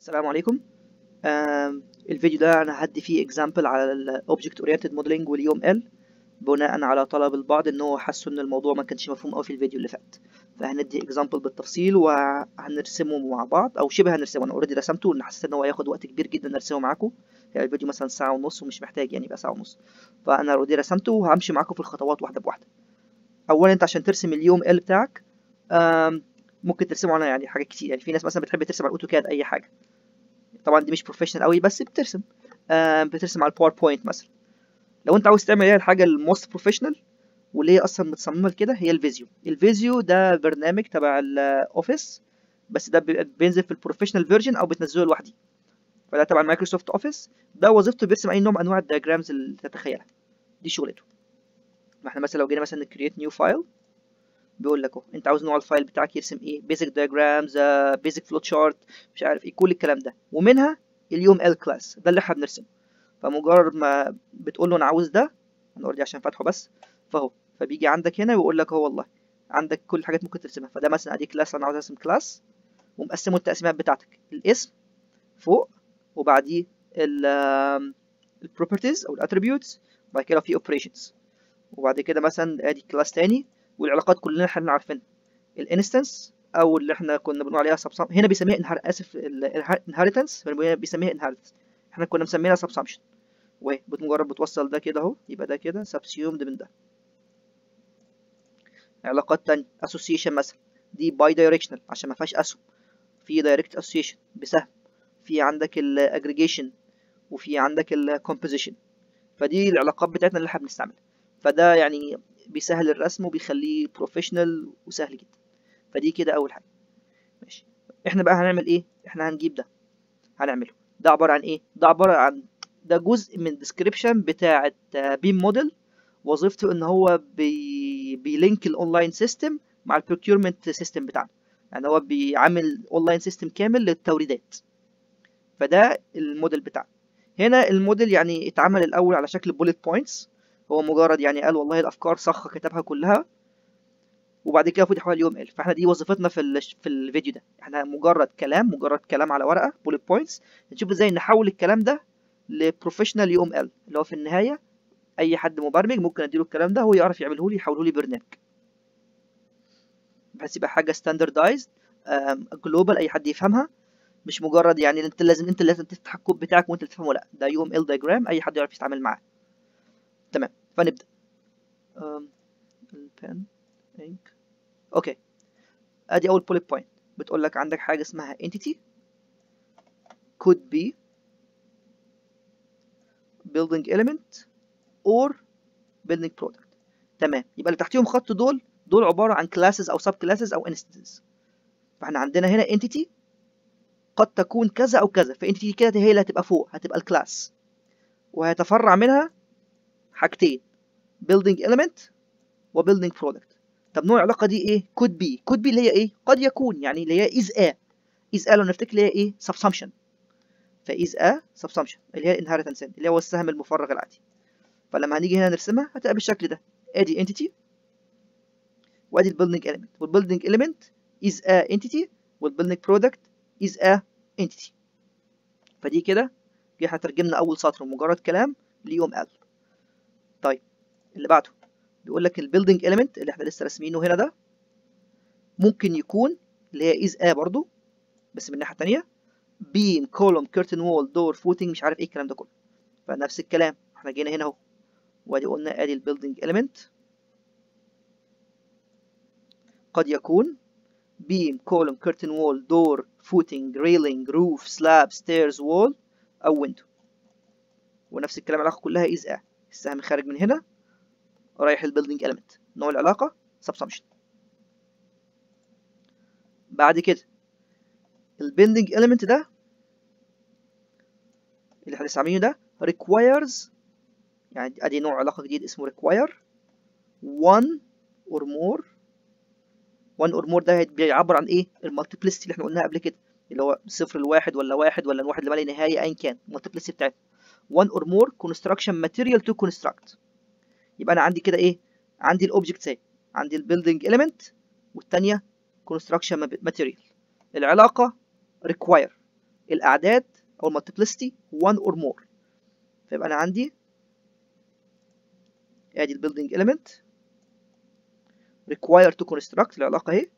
السلام عليكم آم، الفيديو ده انا هدي فيه اكزامبل على الاوبجكت اورينتد موديلنج واليوم ال بناء على طلب البعض ان هو حسوا ان الموضوع ما كانش مفهوم قوي في الفيديو اللي فات فهندي اكزامبل بالتفصيل وهنرسمه مع بعض او شبه هنرسمه انا اوريدي رسمته ان حسيت ان هو هياخد وقت كبير جدا ارسمه معاكم يعني الفيديو مثلا ساعه ونص ومش محتاج يعني يبقى ساعه ونص فانا اوريدي رسمته وهمشي معاكم في الخطوات واحده بواحده اولا انت عشان ترسم اليوم ال بتاعك آم، ممكن ترسمه على يعني حاجات كتير يعني في ناس مثلا بتحب ترسم على الاوتوكاد اي حاجه طبعا دي مش بروفيشنال قوي بس بترسم آم، بترسم على الباوربوينت مثلا لو انت عاوز تعمل ايه الحاجه الموست بروفيشنال واللي هي اصلا متصممه لكده هي الفيزيو الفيزيو ده برنامج تبع الاوفيس بس ده بيبقى بينزل في البروفيشنال فيرجن او بتنزله لوحدي فده تبع مايكروسوفت اوفيس ده وظيفته بيرسم اي نوع من انواع الدياجرامز اللي تتخيلها دي شغلته ما احنا مثلا لو جينا مثلا نكريت نيو فايل بيقول لك اهو انت عاوز نوع الفايل بتاعك يرسم ايه بيزك دايجرامز بيزك فلوت شارت مش عارف ايه كل الكلام ده ومنها اليوم ال كلاس ده اللي احنا بنرسمه فمجرد ما بتقول له انا عاوز ده انا اوريدي عشان فاتحه بس فهو فبيجي عندك هنا ويقول لك هو والله عندك كل الحاجات ممكن ترسمها فده مثلا ادي كلاس انا عاوز ارسم كلاس ومقسمه التقسيمات بتاعتك الاسم فوق وبعديه البروبرتيز او الاتريبيوتس وبعد كده في اوبريشنز وبعد كده مثلا ادي كلاس تاني والعلاقات كلنا احنا عارفينها الانستنس او اللي احنا كنا بنقول عليها سبسام هنا بيسميها انهار اسف الانهارتنس بيسميها انهارتنس احنا كنا مسمينها سبسامشن وبمجرد بتوصل ده كده اهو يبقى ده كده سبسيومد من ده علاقات تانية اسوسيشن مثلا دي باي دايركشنال عشان ما فيهاش اسهم في دايركت اسوسيشن بسهم في عندك الاجريجيشن وفي عندك الكومبوزيشن فدي العلاقات بتاعتنا اللي احنا بنستعملها فده يعني بيسهل الرسم وبيخليه بروفيشنال وسهل جدا فدي كده اول حاجه ماشي احنا بقى هنعمل ايه احنا هنجيب ده هنعمله ده عباره عن ايه ده عباره عن ده جزء من الديسكريبشن بتاعه بيم موديل وظيفته ان هو بي بيلينك الاونلاين سيستم مع البروكيورمنت سيستم بتاعنا يعني هو بيعمل اونلاين سيستم كامل للتوريدات فده الموديل بتاعنا هنا الموديل يعني اتعمل الاول على شكل بوليت بوينتس هو مجرد يعني قال والله الافكار صخ كتبها كلها وبعد كده المفروض يحولها اليوم ال فاحنا دي وظيفتنا في ال في الفيديو ده احنا مجرد كلام مجرد كلام على ورقه بوليت بوينتس نشوف ازاي نحول الكلام ده لبروفيشنال يوم ال اللي هو في النهايه اي حد مبرمج ممكن اديله الكلام ده هو يعرف يعمله لي يحوله لي برنامج بحيث يبقى حاجه ستاندردايزد جلوبال اي حد يفهمها مش مجرد يعني انت لازم انت لازم تفتح الكود بتاعك وانت تفهمه لا ده يوم ال دايجرام اي حد يعرف يتعامل معاه تمام فنبدا البن انك اوكي ادي اول بوليت بوينت بتقول لك عندك حاجه اسمها entity could be building element or building product تمام يبقى اللي تحتيهم خط دول دول عباره عن classes او sub classes او instances فاحنا عندنا هنا entity قد تكون كذا او كذا فانتيتي كده هي اللي هتبقى فوق هتبقى الكلاس وهيتفرع منها حاجتين building element و building product طب نوع العلاقه دي ايه could be could be اللي هي ايه قد يكون يعني اللي هي is a is a لو نفتكر اللي هي ايه subsumption ف is a subsumption اللي هي inheritance اللي هو السهم المفرغ العادي فلما هنيجي هنا نرسمها هتبقى بالشكل ده ادي entity وادي البيلدينج element والبيلدينج element is a entity والبيلدينج product is a entity فدي كده احنا ترجمنا اول سطر مجرد كلام ليوم ال طيب اللي بعده بيقول لك البيلدينج element اللي احنا لسه راسمينه هنا ده ممكن يكون اللي هي is a برضو بس من الناحيه الثانيه beam column curtain wall door footing مش عارف ايه الكلام ده كله فنفس الكلام احنا جينا هنا اهو وادي قلنا ادي البيلدينج element قد يكون beam column curtain wall door footing railing roof slab stairs wall او window ونفس الكلام العلاقه كلها is a السهم خارج من هنا رايح البيلدينج element نوع العلاقه subsumption بعد كده البيلدينج element ده اللي احنا لسه عاملينه ده requires يعني ادي نوع علاقه جديد اسمه require one or more 1 اور مور ده بيعبر عن ايه المالتيبلسيتي اللي احنا قلناها قبل كده اللي هو صفر لواحد ولا واحد ولا واحد لما لا نهايه ايا كان المالتيبلسيتي بتاعتنا 1 اور مور كونستراكشن ماتيريال تو كونستراكت يبقى انا عندي كده ايه عندي الاوبجكت اهي عندي البيلدينج اليمنت والثانيه كونستراكشن ماتيريال العلاقه ريكواير الاعداد او المالتيبلسيتي 1 اور مور فيبقى انا عندي ادي البيلدينج element require to construct العلاقه اهي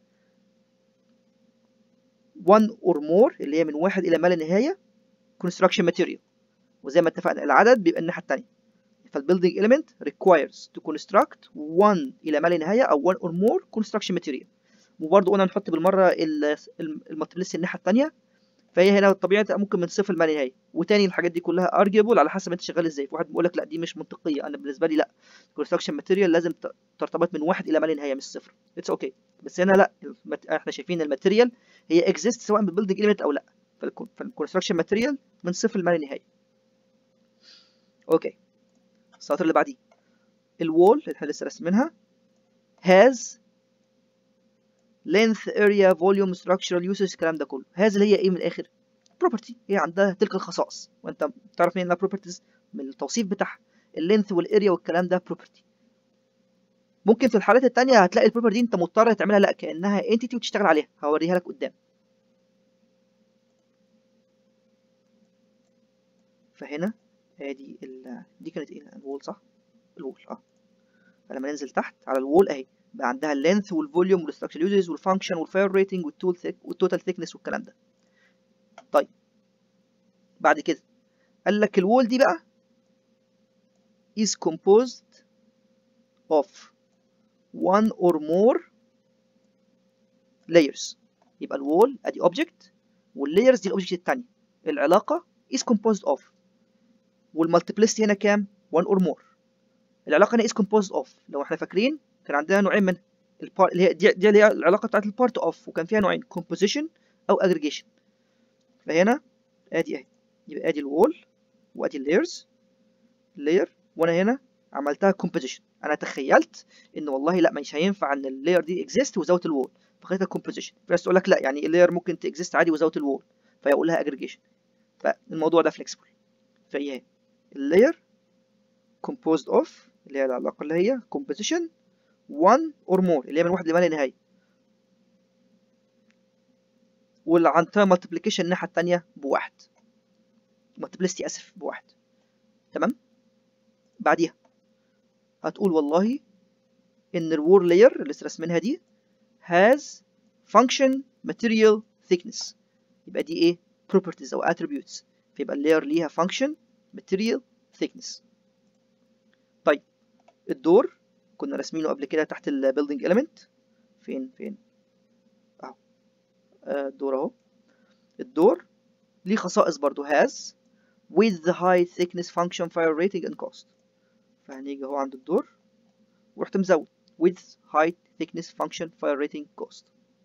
1 or more اللي هي من واحد الى ما لا نهايه construction material وزي ما اتفقنا العدد بيبقى الناحيه الثانيه فالبيلدينج element requires to construct 1 الى ما لا نهايه او 1 or more construction material وبرضه قلنا نحط بالمره المالتيبلس الناحيه الثانيه فهي هنا الطبيعي ممكن من صفر لما نهايه وتاني الحاجات دي كلها ارجيبل على حسب انت شغال ازاي في واحد بيقول لك لا دي مش منطقيه انا بالنسبه لي لا كونستراكشن ماتيريال لازم ترتبط من واحد الى ما لا نهايه مش صفر اتس اوكي okay. بس هنا لا احنا شايفين الماتيريال هي اكزيست سواء بالبيلدنج اليمنت او لا فالكونستراكشن ماتيريال من صفر لما لا نهايه اوكي السطر اللي بعديه الوول اللي احنا لسه راسمينها has length area volume structural uses الكلام ده كله هذا اللي هي ايه من الاخر property هي عندها تلك الخصائص وانت بتعرف منين انها properties من التوصيف بتاعها اللينث والاريا والكلام ده property ممكن في الحالات التانية هتلاقي البروبرتي دي انت مضطر تعملها لا كانها entity وتشتغل عليها هوريها لك قدام فهنا ادي ال دي كانت ايه الوول صح الوول اه فلما ننزل تحت على الوول اهي بقى عندها اللينث والفوليوم والستراكشر يوزز والفانكشن والفاير ريتنج والتول ثيك والتوتال ثيكنس والكلام ده طيب بعد كده قال لك الوول دي بقى is composed of one or more layers يبقى الوول ادي object والlayers دي الاوبجكت الثانيه العلاقه is composed of والمالتيبلسيتي هنا كام 1 or more العلاقه هنا is composed of لو احنا فاكرين كان عندنا نوعين من البار... اللي هي دي, دي اللي هي العلاقه بتاعت البارت اوف وكان فيها نوعين composition او aggregation فهنا ادي اهي يبقى ادي الوول وادي اللايرز layer وانا هنا عملتها composition انا تخيلت ان والله لا مش هينفع ان اللاير دي exist without الوول فخليتها composition في ناس تقول لك لا يعني اللاير ممكن تexist عادي without الوول فيقول لها aggregation فالموضوع ده flexible فهي اهي اللاير composed of اللي هي العلاقه اللي هي composition 1 or more اللي هي من واحد لما لا نهايه واللي عندها multiplication الناحيه الثانيه بواحد multiplicity اسف بواحد تمام بعديها هتقول والله ان الوور لاير اللي رسمينها دي has function material thickness يبقى دي ايه properties او attributes فيبقى اللاير ليها function material thickness طيب الدور كنا راسمينه قبل كده تحت البيلدينج element فين فين اهو الدور اهو الدور ليه خصائص برضو has with the high thickness function fire rating and cost فهنيجي اهو عند الدور ورحت مزود with high thickness function fire rating cost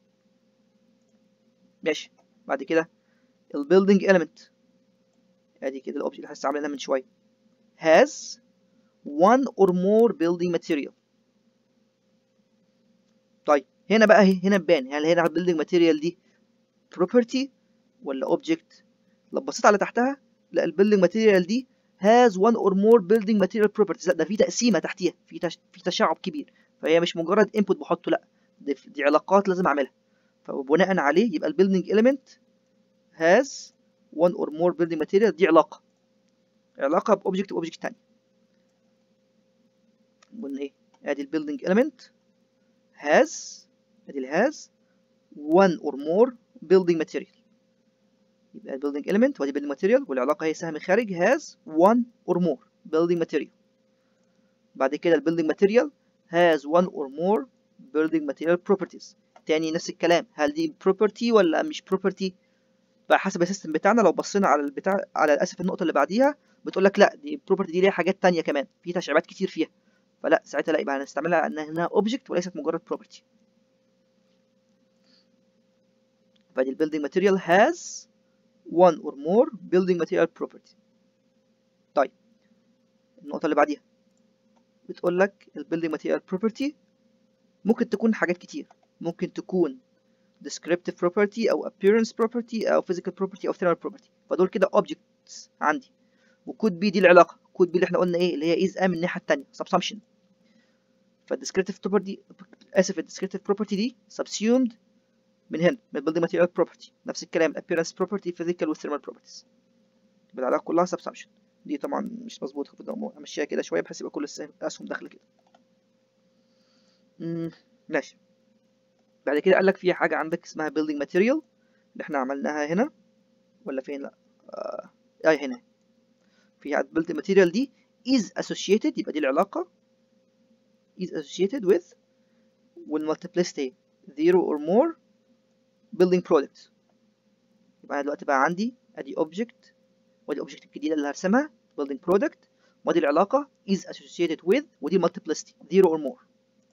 ماشي بعد كده البيلدينج element ادي كده الاوبجكت اللي لسه عاملينها من شويه has one or more building material طيب هنا بقى اهي هنا تبان هل هنا البيلدينج ماتيريال دي property ولا object لو بصيت على تحتها لا البيلدينج ماتيريال دي has one or more building material properties لا ده في تقسيمه تحتيها في تش... في تشعب كبير فهي مش مجرد input بحطه لا دي, دي علاقات لازم اعملها فبناء عليه يبقى البيلدينج element has one or more building material دي علاقه علاقه باوبجكت واوبجكت تاني قلنا ايه ادي البيلدينج element has ادي ال has one or more building material يبقى building element وادي building material والعلاقة هي سهم خارج has one or more building material بعد كده ال building material has one or more building material properties تاني نفس الكلام هل دي property ولا مش property فحسب السيستم بتاعنا لو بصينا على البتاع على اسف النقطة اللي بعديها بتقول لك لا دي property دي ليها حاجات تانية كمان في تشعيبات كتير فيها فلا ساعتها لا يبقى هنستعملها انها object وليست مجرد property فدي building material has one or more building material property طيب النقطة اللي بعديها بتقول لك ال building material property ممكن تكون حاجات كتير ممكن تكون descriptive property أو appearance property أو physical property أو thermal property فدول كده objects عندي وكود بي دي العلاقة كود بي اللي احنا قلنا ايه اللي هي is a من الناحية التانية subsumption فالديسكريتيف property آسف الديسكريتيف property دي subsumed من هنا من building material property نفس الكلام appearance property physical و thermal properties يبقى العلاقة كلها subsumption دي طبعا مش مظبوطة المفروض امشيها كده شوية بحيث يبقى كل الاسهم داخلة كده ماشي بعد كده قال لك في حاجة عندك اسمها building material اللي احنا عملناها هنا ولا فين لا آه آه هنا في building material دي is associated يبقى دي العلاقة is associated with والmultiplicity zero or more building product يبقى أنا دلوقتي بقى عندي ادي object ودي object الجديدة اللي هرسمها building product ودي العلاقة is associated with ودي multiplicity zero or more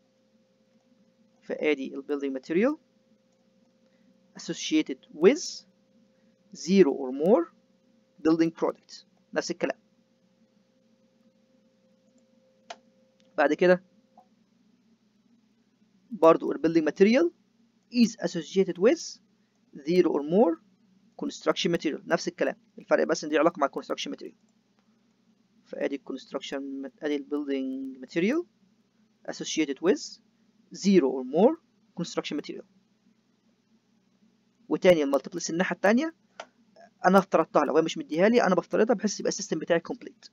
فادي ال building material associated with zero or more building product نفس الكلام بعد كده برضو ال building material is associated with zero or more construction material نفس الكلام الفرق بس ان دي علاقة مع construction material فادي ال construction ادي ال building material associated with zero or more construction material وتاني المالتيبلس الناحية التانية أنا افترضتها لو هي مش مديها لي أنا بفترضها بحيث يبقى السيستم بتاعي complete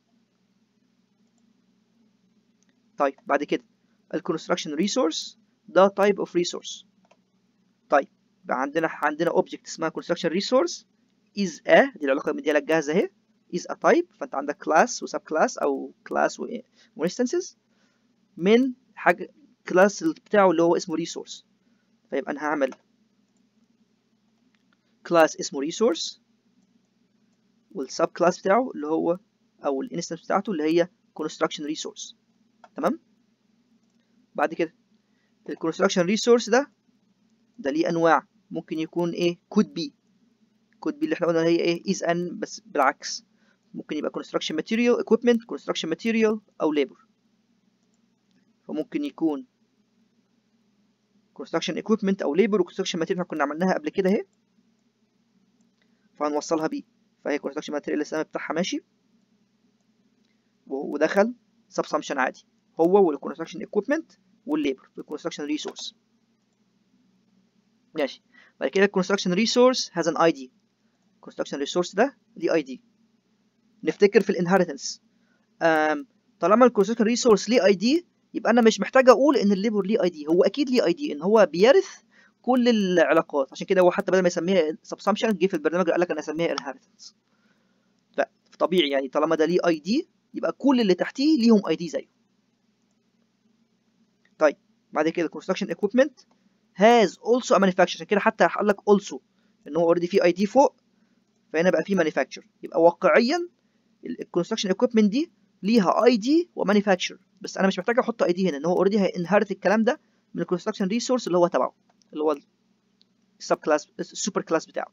طيب بعد كده الكونستراكشن ريسورس ده تايب اوف ريسورس طيب بقى عندنا عندنا اوبجكت اسمها construction resource is a دي العلاقة اللي مديها لك جاهزة اهي is a type فأنت عندك class و sub class أو class و instances من حاجة كلاس بتاعه اللي هو اسمه resource فيبقى انا هعمل كلاس اسمه resource والسب كلاس بتاعه اللي هو او الانستنس بتاعته اللي هي construction resource تمام بعد كده ال construction resource ده ده ليه انواع ممكن يكون ايه could be could be اللي احنا قلنا هي ايه is an بس بالعكس ممكن يبقى construction material equipment construction material او labor فممكن يكون construction equipment او labor و construction material كنا عملناها قبل كده اهي فهنوصلها بيه فهي construction material الاسم بتاعها ماشي ودخل subsumption عادي هو والconstruction equipment والليبر والconstruction resource ماشي بعد كده construction resource has an ID construction resource ده ليه ID نفتكر في الانهيرتنس طالما الconstruction resource ليه ID يبقى انا مش محتاج اقول ان الليبر ليه اي دي هو اكيد ليه اي دي ان هو بيرث كل العلاقات عشان كده هو حتى بدل ما يسميها سبسامشن جه في البرنامج قال لك انا اسميها انهيرتنس فطبيعي يعني طالما ده ليه اي دي يبقى كل اللي تحتيه ليهم اي دي زيه طيب بعد كده construction equipment has also a manufacturer عشان كده حتى قال لك also ان هو اوريدي في اي دي فوق فهنا بقى في manufacturer يبقى واقعيا الكونستراكشن equipment دي ليها اي دي ومانيفاكتشر بس انا مش محتاج احط اي دي هنا ان هو اوريدي هينهرت الكلام ده من الكونستراكشن ريسورس اللي هو تبعه اللي هو السب كلاس السوبر كلاس بتاعه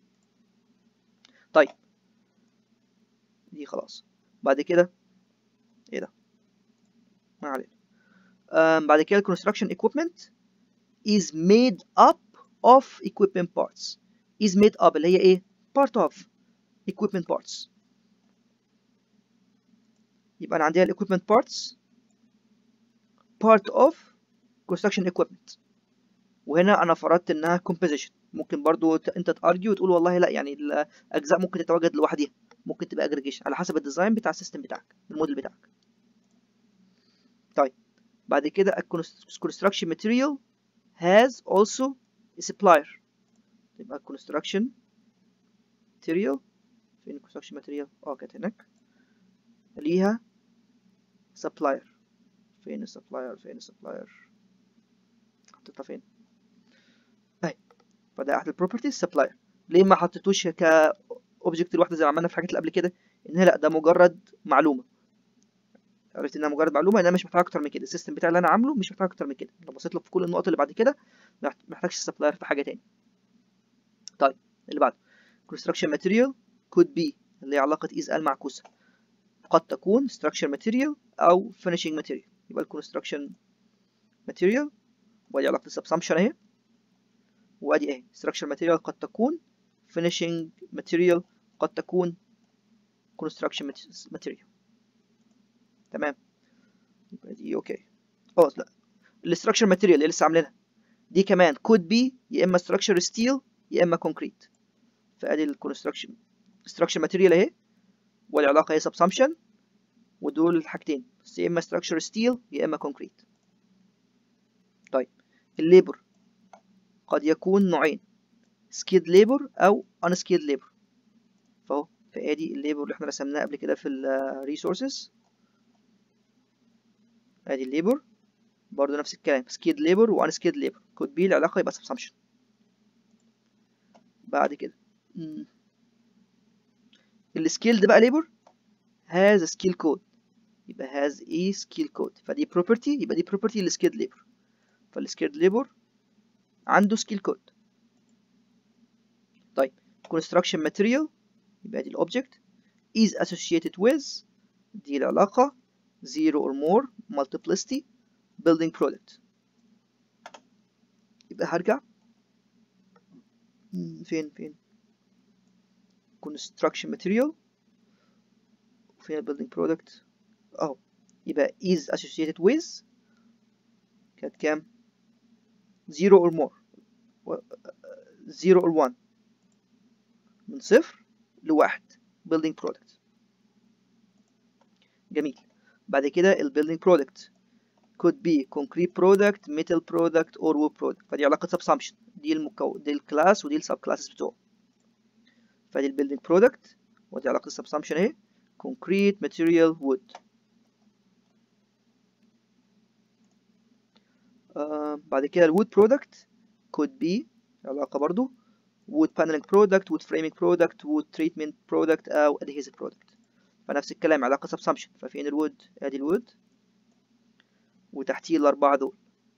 طيب دي خلاص بعد كده ايه ده ما علينا بعد كده الكونستراكشن equipment is made up of equipment parts is made up اللي هي ايه part of equipment parts يبقى انا عندي equipment parts part of construction equipment وهنا انا فرضت انها composition ممكن برضو انت تارجي وتقول والله لا يعني الاجزاء ممكن تتواجد لوحدها ممكن تبقى aggregation على حسب الديزاين بتاع السيستم بتاعك الموديل بتاعك طيب بعد كده construction material has also a supplier يبقى construction material فين construction material اه كانت هناك ليها supplier فين السبلاير فين السبلاير حطيتها فين اهي فده احد البروبرتيز سبلاير ليه ما حطيتوش كاوبجكت لوحده زي ما عملنا في الحاجات اللي قبل كده ان لا ده مجرد معلومه عرفت انها مجرد معلومه ان انا مش محتاج اكتر من كده السيستم بتاعي اللي انا عامله مش محتاج اكتر من كده لو بصيت له في كل النقط اللي بعد كده ما محتاجش السبلاير في حاجه تاني طيب اللي بعده construction material could be اللي هي علاقه is ال معكوسه قد تكون structure material او finishing material يبقى ال construction material وادي علاقة السبسامشن اهي وادي اهي structure material قد تكون finishing material قد تكون construction material تمام يبقى دي اوكي خلاص لا الستراكشر ماتيريال اللي لسه عاملينها دي كمان could be يا اما structure steel يا اما concrete فادي الكونستراكشن structure material اهي والعلاقه هي subsumption ودول الحاجتين بس يا اما structure steel يا اما concrete طيب الليبر قد يكون نوعين skilled labor او unskilled labor فاهو فادي الليبر اللي احنا رسمناه قبل كده في ال resources ادي الليبر برضه نفس الكلام skilled labor و unskilled labor could be العلاقة يبقى subsumption بعد كده الskilled بقى labor has a skill code يبقى has a skill code فدي property يبقى دي property للskilled labor فالskilled labor عنده skill code طيب construction material يبقى دي الobject is associated with دي العلاقة zero or more multiplicity building product يبقى هرجع فين فين construction material فين building product اهو يبقى is associated with كانت كام zero or more zero or one من صفر لواحد building product جميل بعد كده ال building product could be concrete product metal product or wood product فدي علاقة subsumption دي المكو دي الكلاس ودي السب كلاسز بتوعه فدي ال building product ودي علاقة subsumption اهي concrete material wood آه بعد كده ال wood product could be علاقة برضو wood paneling product wood framing product wood treatment product أو adhesive product فنفس الكلام علاقة subsumption ففين الوود ادي الوود وتحتيه الأربعة دول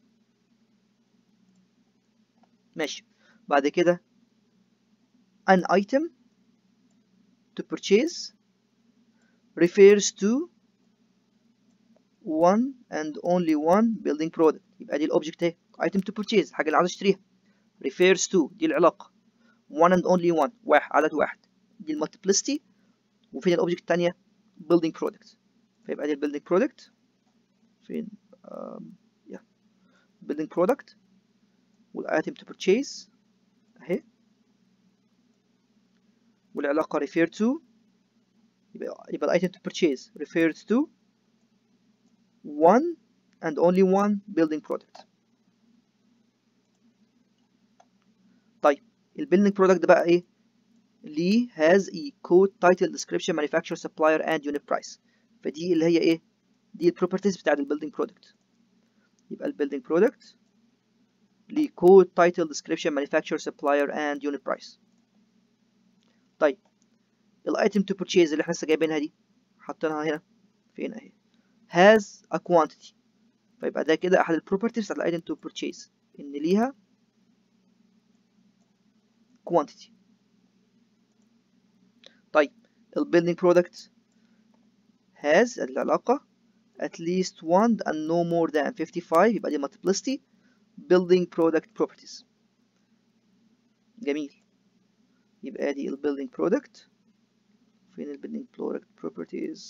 ماشي بعد كده an item to purchase refers to one and only one building product يبقى دي الأوبجكت اهي item to purchase الحاجة اللي عايز اشتريها refers to دي العلاقة one and only one واحد عدد واحد دي المالتيبلستي وفين الأوبجكت التانية building product فيبقى دي البيلدينج برودكت فين um, yeah. building product والايتم to purchase اهي والعلاقة refer to يبقى يبقى الايتم to purchase refers to one and only one building product طيب البيلدينج برودكت بقى ايه ليه has a code title description manufacturer supplier and unit price فدي اللي هي ايه دي البروبرتيز بتاعت البيلدينج برودكت يبقى البيلدينج برودكت ليه code title description manufacturer supplier and unit price طيب الايتم to purchase اللي احنا لسه جايبينها دي حاطينها هنا فين اهي has a quantity فيبقى ده كده احد البروبرتيز بتاعت الايتم to purchase ان ليها quantity طيب البيلدينج برودكت has العلاقة at least one and no more than 55 يبقى دي multiplicity building product properties جميل يبقى دي ال building product فين ال building product properties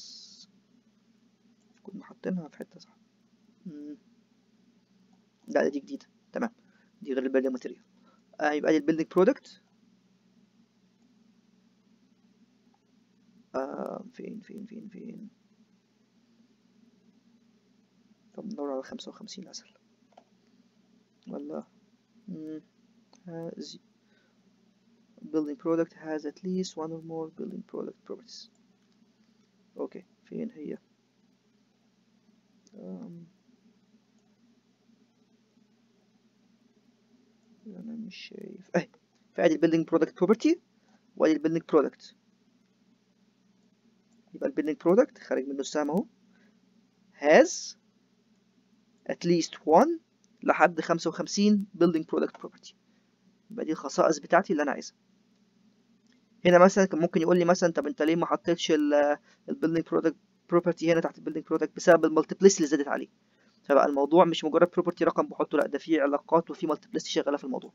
كنا حاطينها في حتة صح مم. لا دي جديدة تمام دي غير ال building material آه يبقى دي ال building product آه فين فين فين فين طب ندور على خمسة وخمسين أسهل ولا مم. has building product has at least one or more building product properties اوكي فين هي um, انا مش شايف اهي فادي البيلدينج برودكت بروبرتي وادي البيلدينج برودكت يبقى البيلدينج برودكت خارج منه السهم اهو has at least one لحد 55 building product property يبقى دي الخصائص بتاعتي اللي انا عايزها هنا مثلا كان ممكن يقول لي مثلا طب انت ليه ما حطيتش البيلدينج برودكت بروبرتي هنا تحت البيلدينج برودكت بسبب المالتيبلسي اللي زادت عليه فبقى الموضوع مش مجرد بروبرتي رقم بحطه لا ده فيه علاقات وفي مالتيبلسي شغاله في الموضوع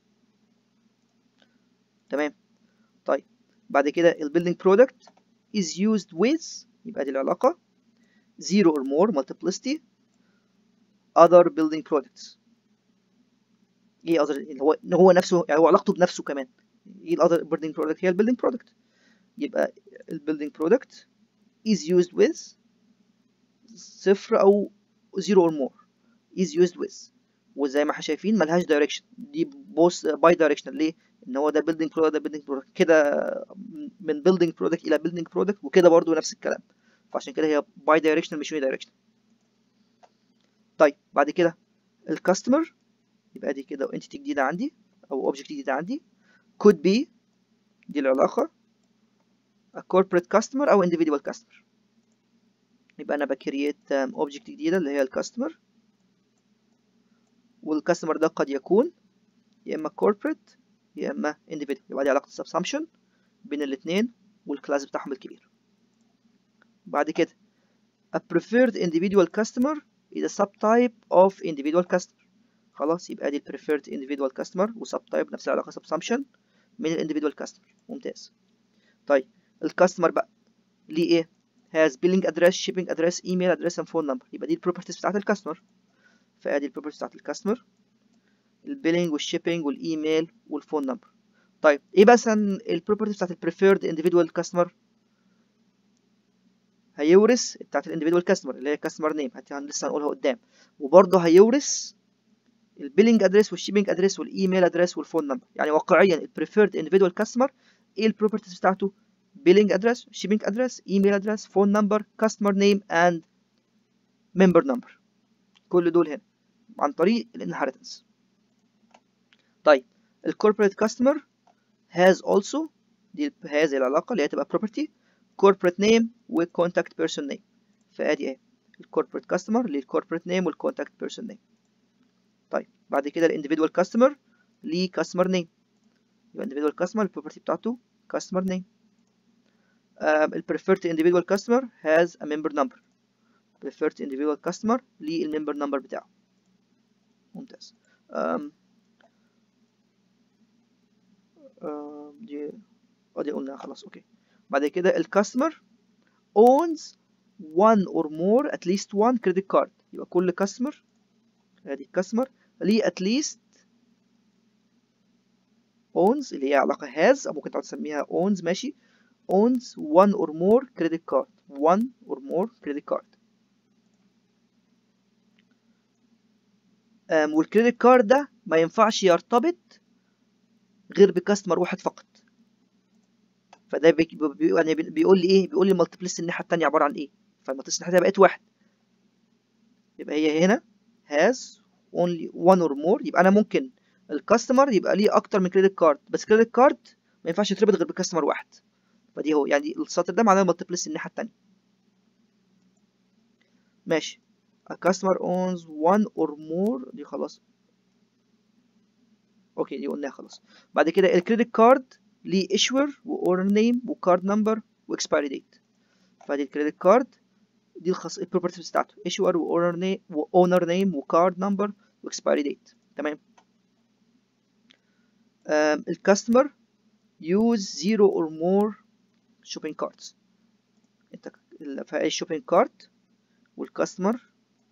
تمام طيب بعد كده البيلدينج برودكت is used with يبقى دي العلاقة zero or more multiplicity other building products ايه other اللي هو ان هو نفسه يعني هو علاقته بنفسه كمان ايه ال other building product هي ال building product يبقى ال building product is used with صفر او zero or more is used with وزي ما احنا شايفين ملهاش direction دي بوث باي directional ليه؟ ان هو ده building product ده building product كده من building product الى building product وكده برضو نفس الكلام فعشان كده هي باي directional مش uni directional طيب بعد كده الكاستمر يبقى دي كده entity جديدة عندي او object جديدة عندي could be دي العلاقة a corporate customer او individual customer يبقى انا بكريت object جديدة اللي هي الكاستمر والكاستمر ده قد يكون يا اما corporate يا اما individual يبقى دي علاقة subsumption بين الاثنين والكلاس بتاعهم الكبير بعد كده a preferred individual customer is a subtype of individual customer خلاص يبقى دي preferred individual customer و subtype نفس العلاقة subsumption من ال individual customer ممتاز طيب الكاستمر بقى ليه ايه has billing address shipping address email address and phone number يبقى دي البروبرتيز بتاعت الكاستمر فادي البروبرتيز بتاعت الكاستمر البيلينج والشيبنج والايميل والفون نمبر طيب ايه مثلا البروبرتيز بتاعت البريفيرد individual كاستمر هيورث بتاعت الانديفيدوال كاستمر اللي هي كاستمر نيم لسه هنقولها قدام وبرضه هيورث البيلينج ادريس والشيبنج ادريس والايميل ادريس والفون نمبر يعني واقعيا البريفيرد individual كاستمر ايه البروبرتيز بتاعته billing address, shipping address, email address, phone number, customer name and member number كل دول هنا عن طريق الانهيرتنس طيب ال corporate customer has also دي هذه العلاقة اللي هي تبقى property corporate name و contact person name فادي ايه ال corporate customer اللي ال corporate name وال contact person name طيب بعد كده ال individual customer ليه customer name يبقى individual customer البروبرتي بتاعته customer name um, ال preferred individual customer has a member number preferred individual customer ليه الممبر نمبر بتاعه ممتاز um, um, دي دي قلناها خلاص اوكي بعد كده الكاستمر owns one or more at least one credit card يبقى كل كاستمر ادي الكاستمر ليه at least owns اللي هي علاقة has أو ممكن تقعد تسميها owns ماشي owns one or more credit card one or more credit card um, والكريدت كارد ده ما ينفعش يرتبط غير بكاستمر واحد فقط فده بي بي يعني بيقول لي ايه بيقول لي المالتيبلس الناحيه الثانيه عباره عن ايه فالمالتيبلس الناحيه بقت واحد يبقى هي هنا has only one or more يبقى انا ممكن الكاستمر يبقى ليه اكتر من كريدت كارد بس كريدت كارد ما ينفعش يتربط غير بكاستمر واحد فدي هو يعني السطر ده معناه المالتيبلس الناحيه الثانيه ماشي a customer owns one or more دي خلاص اوكي دي قلناها خلاص بعد كده الكريدت كارد ليه issuer و owner name و card number و expiry date فدي الكريدت كارد دي الخاص البروبرتيز بتاعته issuer و owner name و owner name و card number و expiry date تمام um, الكاستمر use zero or more shopping carts انت فاي shopping cart والكاستمر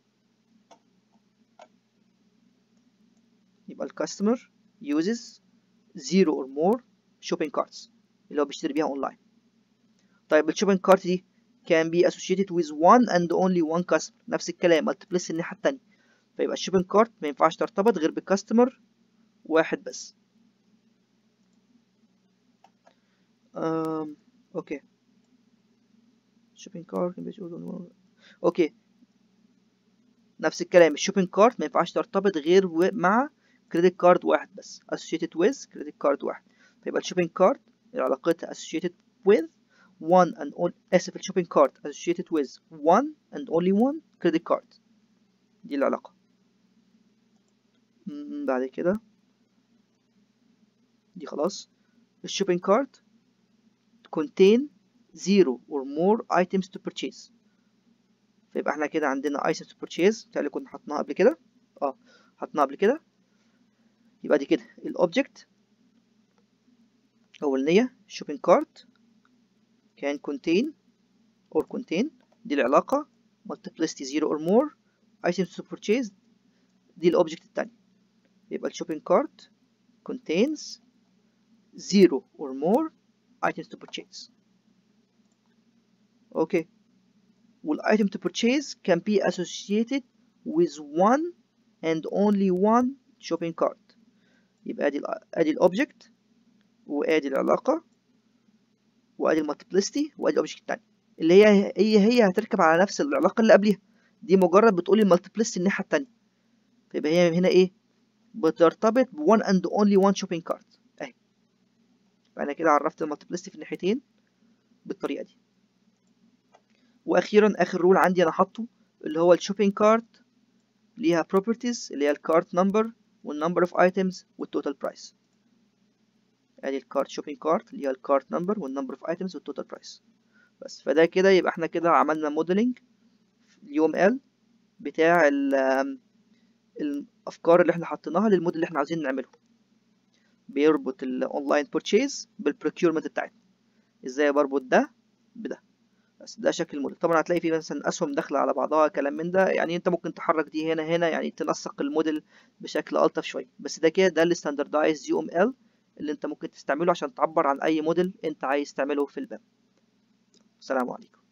يبقى الكاستمر uses zero or more shopping carts اللي هو بيشتري بيها اونلاين طيب الشوبينج كارت دي can be associated with one and only one customer نفس الكلام multiplicity الناحية التانية فيبقى الشوبينج كارت ما ينفعش ترتبط غير بكاستمر واحد بس um, اوكي shopping cart can be اوكي نفس الكلام الشوبينج كارت ما ينفعش ترتبط غير مع كريدت كارد واحد بس associated with كريدت كارد واحد فيبقى الشوبينج كارد علاقتها associated with one and only اسف الشوبينج كارد associated with one and only one credit card دي العلاقة بعد كده دي خلاص الشوبينج كارد contain zero or more items to purchase فيبقى احنا كده عندنا items to purchase بتاع اللي كنا حطناها قبل كده اه حطناها قبل كده يبقى دي كده الاوبجكت اولانيه shopping cart can contain or contain دي العلاقة multiplicity zero or more items to purchase دي الاوبجكت التاني يبقى الشوبينج كارت contains zero or more items to purchase okay والايتم to purchase can be associated with one and only one shopping cart يبقى ادي ال ادي الاوبجكت وادي العلاقه وادي المالتيبلستي وادي الاوبجكت الثاني اللي هي هي هي هتركب على نفس العلاقه اللي قبلها دي مجرد بتقول المالتيبلستي الناحيه الثانيه فيبقى هي هنا ايه بترتبط ب one and only one shopping cart اهي فانا كده عرفت المالتيبلستي في الناحيتين بالطريقه دي واخيرا اخر رول عندي انا حاطه اللي هو الشوبينج كارت ليها properties اللي هي الكارت نمبر والنمبر اوف ايتمز والتوتال برايس ادي الكارت شوبينج كارت اللي هي الكارت نمبر والنمبر اوف ايتمز والتوتال برايس بس فده كده يبقى احنا كده عملنا موديلنج اليوم ال بتاع الافكار اللي احنا حطيناها للموديل اللي احنا عايزين نعمله بيربط الاونلاين بورتشيز بالبروكيورمنت بتاعتنا ازاي بربط ده بده بس ده شكل الموديل طبعا هتلاقي فيه مثلا اسهم داخله على بعضها كلام من ده يعني انت ممكن تحرك دي هنا هنا يعني تنسق الموديل بشكل الطف شويه بس ده كده ده الستاندردايز يو ام ال اللي انت ممكن تستعمله عشان تعبر عن اي موديل انت عايز تعمله في الباب السلام عليكم